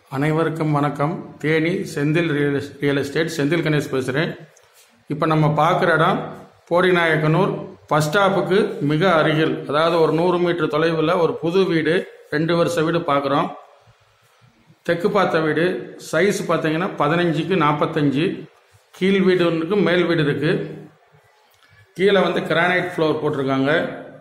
அனைவருக்கும் வணக்கம் Theni Senthil real real estate Senthil Ganesh பேசுகிறேன் இப்போ நம்ம பார்க்குற இடம் போடிநாயக்கனூர் பஸ் ஸ்டாப்புக்கு மிக அருகில் அதாவது ஒரு நூறு மீட்டர் தொலைவில் ஒரு புது வீடு ரெண்டு வருஷ வீடு பார்க்குறோம் தெற்கு பார்த்த வீடு சைஸ் பார்த்தீங்கன்னா பதினஞ்சுக்கு நாற்பத்தஞ்சு கீழ் வீடு ஒன்று இருக்கு மேல் வீடு இருக்குது கீழே வந்து கிரானைட் ஃப்ளோர் போட்டிருக்காங்க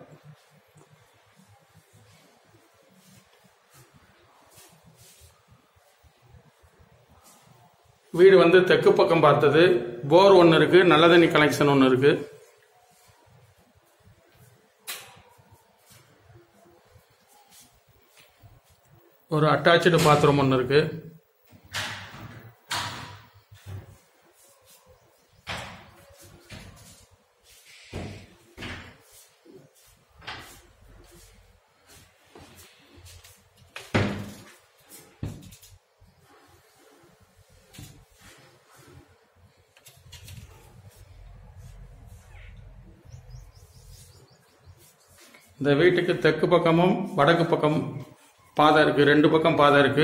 வீடு வந்து தெற்கு பக்கம் பார்த்தது போர் ஒன்று இருக்கு நல்ல தண்ணி கனெக்ஷன் ஒன்று இருக்கு ஒரு அட்டாச்சு பாத்ரூம் ஒன்று இருக்கு இந்த வீட்டுக்கு தெற்கு பக்கமும் வடக்கு பக்கம் பாதை இருக்கு ரெண்டு பக்கம் பாதை இருக்கு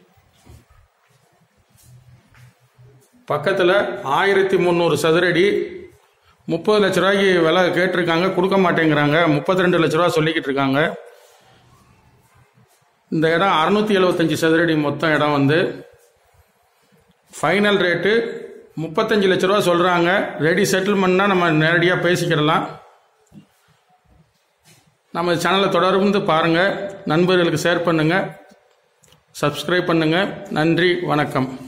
பக்கத்தில் ஆயிரத்தி முந்நூறு சதுரடி முப்பது லட்ச ரூபாய்க்கு விலை கேட்டிருக்காங்க கொடுக்க மாட்டேங்கிறாங்க முப்பத்தி ரெண்டு லட்ச ரூபா சொல்லிக்கிட்டு இருக்காங்க இந்த இடம் அறுநூத்தி எழுபத்தஞ்சு சதுரடி மொத்தம் இடம் வந்து ஃபைனல் ரேட்டு முப்பத்தஞ்சு லட்ச ரூபா சொல்கிறாங்க ரெடி செட்டில்மெண்ட்னா நம்ம நேரடியாக பேசிக்கிடலாம் நம்ம சேனலை தொடர்ந்து பாருங்கள் நண்பர்களுக்கு ஷேர் பண்ணுங்கள் சப்ஸ்கிரைப் பண்ணுங்கள் நன்றி வணக்கம்